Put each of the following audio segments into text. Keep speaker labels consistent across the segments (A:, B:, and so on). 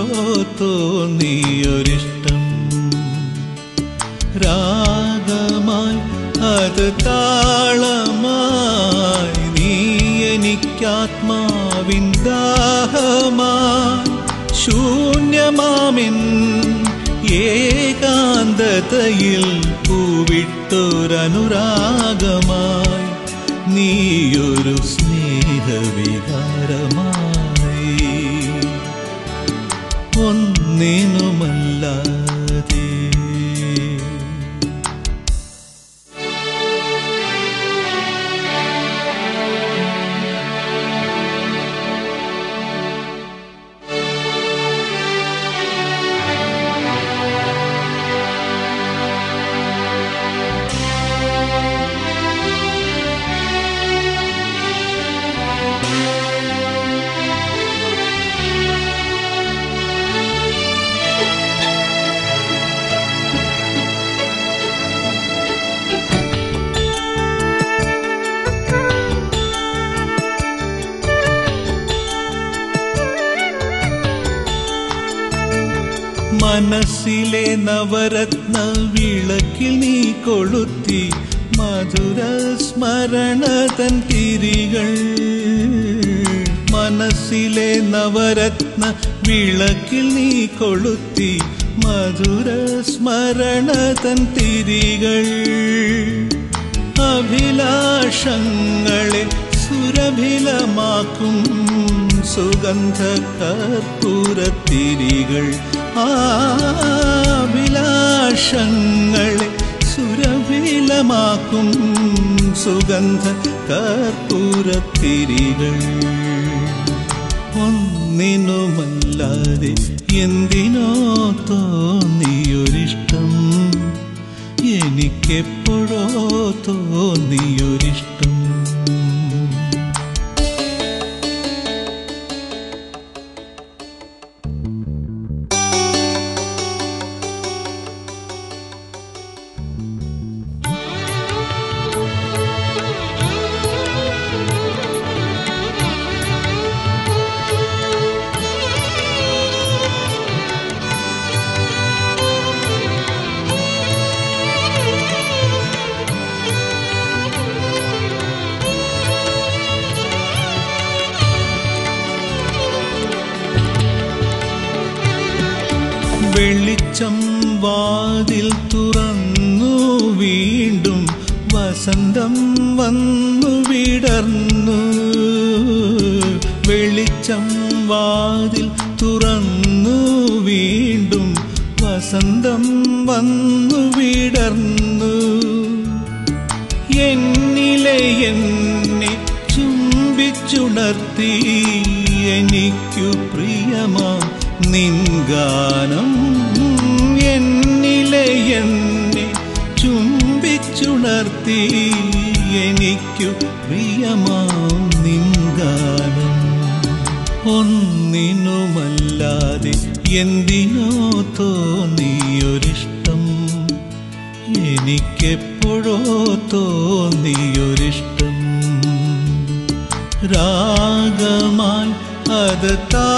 A: തോന്നിയൊരിഷ്ടം രാഗമായി അത് താളമായി നീ എനിക്കാത്മാവിൻ ദാഹമായി ശൂന്യമാമിൻ ഏകാന്തതയിൽ പൂവിട്ടൊരനുരാഗമായി നീയൊരു സ്നേഹവികാരമായി ഒന്നിനുമല്ലാതെ മനസ്സിലെ നവരത്ന വിളക്കിൽ നീ കൊളുത്തി മധുര സ്മരണതൻ തിരികൾ മനസ്സിലെ നവരത്ന വിളക്കിൽ നീ കൊളുത്തി മധുര സ്മരണതൻ തിരികൾ അഭിലാഷങ്ങളെ സുരഭിലമാക്കും സുഗന്ധ കർപ്പൂരത്തിരികൾ അഭിലാഷങ്ങളെ സുരഭിലമാക്കും സുഗന്ധ കർപ്പൂരത്തിരികൾ ഒന്നിനുമല്ലാതെ എന്തിനോ തോന്നിയൊരിഷ്ടം എനിക്കെപ്പോഴോ തോന്നിയൊരിഷ്ടം വെളിച്ചം വാതിൽ തുറന്നു വീണ്ടും വസന്തം വന്നു വിടർന്നു വെളിച്ചം വാതിൽ തുറന്നു വീണ്ടും വസന്തം വന്നു വിടർന്നു എന്നിലെ എന്നെ ചുംബിച്ചുണർത്തി എനിക്കു പ്രിയമാ നിൻഗാനം എന്നിലെ എന്നെ ചുംബിച്ചുണർത്തി എനിക്കു പ്രിയമാം നിൻഗാനം ഒന്നിനുമല്ലാതെ എന്തിനോ തോന്നിയൊരിഷ്ടം എനിക്കെപ്പോഴോ തോന്നിയൊരിഷ്ടം രാഗമായി അത്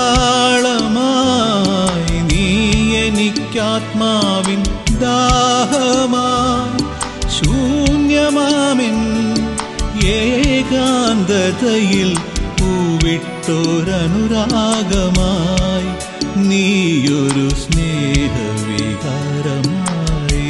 A: താളമായി നീ എനിക്കാത്മാവിൻ ദാഹമായി ശൂന്യമാമിൻ ഏകാന്തതയിൽ പൂവിട്ടൊരനുരാഗമായി നീയൊരു സ്നേഹവികാരമായി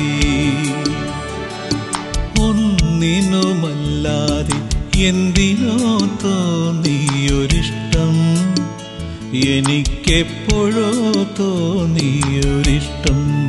A: ഒന്നിനുമല്ലാതെ എന്തിനോ തോന്നിയൊരിഷ്ടം എനിക്കെപ്പോഴോ തോന്നിയൊരിഷ്ടം